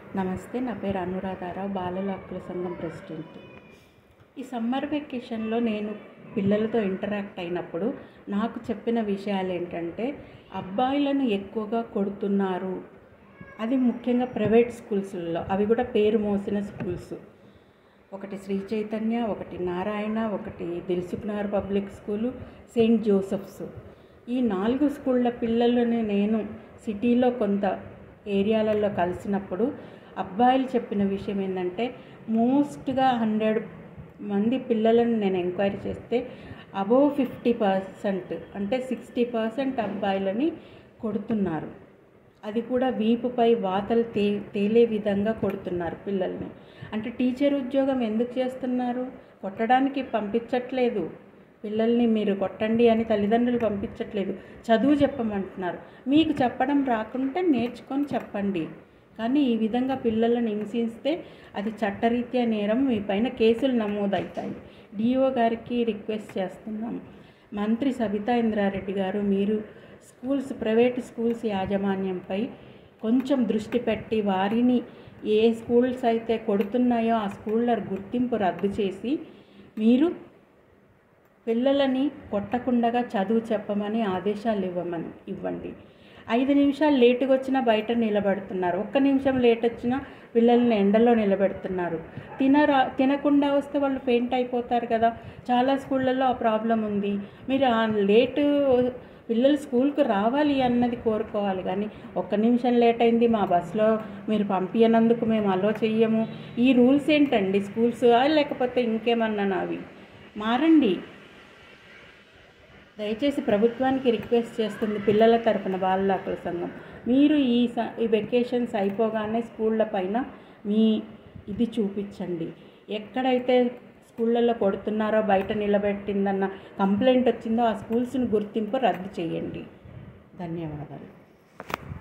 నమస్తే నా పేరు అనురాధారావు బాలల హక్కుల సంఘం ప్రెసిడెంట్ ఈ సమ్మర్ వెకేషన్లో నేను పిల్లలతో ఇంటరాక్ట్ అయినప్పుడు నాకు చెప్పిన విషయాలు ఏంటంటే అబ్బాయిలను ఎక్కువగా కొడుతున్నారు అది ముఖ్యంగా ప్రైవేట్ స్కూల్స్లో అవి కూడా పేరు మోసిన స్కూల్స్ ఒకటి శ్రీ చైతన్య ఒకటి నారాయణ ఒకటి Dilsukhnagar public school saint Joseph's ఈ నాలుగు స్కూళ్ళ పిల్లలని నేను సిటీలో కొంత ఏరియాలలో కలిసినప్పుడు అబ్బాయిలు చెప్పిన విషయం ఏంటంటే మోస్ట్గా హండ్రెడ్ మంది పిల్లలను నేను ఎంక్వైరీ చేస్తే అబోవ్ ఫిఫ్టీ పర్సెంట్ అంటే సిక్స్టీ పర్సెంట్ అబ్బాయిలని కొడుతున్నారు అది కూడా వీపుపై వాతలు తే తేలే విధంగా కొడుతున్నారు పిల్లల్ని అంటే టీచర్ ఉద్యోగం ఎందుకు చేస్తున్నారు కొట్టడానికి పంపించట్లేదు పిల్లల్ని మీరు కొట్టండి అని తల్లిదండ్రులు పంపించట్లేదు చదువు చెప్పమంటున్నారు మీకు చెప్పడం రాకుంటే నేర్చుకొని చెప్పండి కానీ ఈ విధంగా పిల్లలను హింసిస్తే అది చట్టరీత్యా నేరం మీ పైన కేసులు నమోదవుతాయి డిఓ గారికి రిక్వెస్ట్ చేస్తున్నాం మంత్రి సబితా ఇంద్రారెడ్డి గారు మీరు స్కూల్స్ ప్రైవేట్ స్కూల్స్ యాజమాన్యంపై కొంచెం దృష్టి పెట్టి వారిని ఏ స్కూల్స్ అయితే కొడుతున్నాయో ఆ స్కూళ్ళ గుర్తింపు రద్దు చేసి మీరు పిల్లలని కొట్టకుండగా చదువు చెప్పమని ఆదేశాలు ఇవ్వమని ఇవ్వండి ఐదు నిమిషాలు లేటుగా వచ్చినా బయట నిలబెడుతున్నారు ఒక్క నిమిషం లేట్ వచ్చినా పిల్లల్ని ఎండలో నిలబెడుతున్నారు తినరా తినకుండా వస్తే వాళ్ళు ఫెయింట్ అయిపోతారు కదా చాలా స్కూళ్ళల్లో ఆ ప్రాబ్లం ఉంది మీరు ఆ లేటు పిల్లలు స్కూల్కి రావాలి అన్నది కోరుకోవాలి కానీ ఒక్క నిమిషం లేట్ అయింది మా బస్సులో మీరు పంపించనందుకు మేము అలో చెయ్యము ఈ రూల్స్ ఏంటండి స్కూల్స్ లేకపోతే ఇంకేమన్నా నావి మారండి దయచేసి ప్రభుత్వానికి రిక్వెస్ట్ చేస్తుంది పిల్లల తరపున బాలల హక్కుల సంఘం మీరు ఈ స ఈ వెకేషన్స్ అయిపోగానే స్కూళ్ళ పైన మీ ఇది చూపించండి ఎక్కడైతే స్కూళ్ళల్లో కొడుతున్నారో బయట నిలబెట్టిందన్న కంప్లైంట్ వచ్చిందో ఆ స్కూల్స్ని గుర్తింపు రద్దు చేయండి ధన్యవాదాలు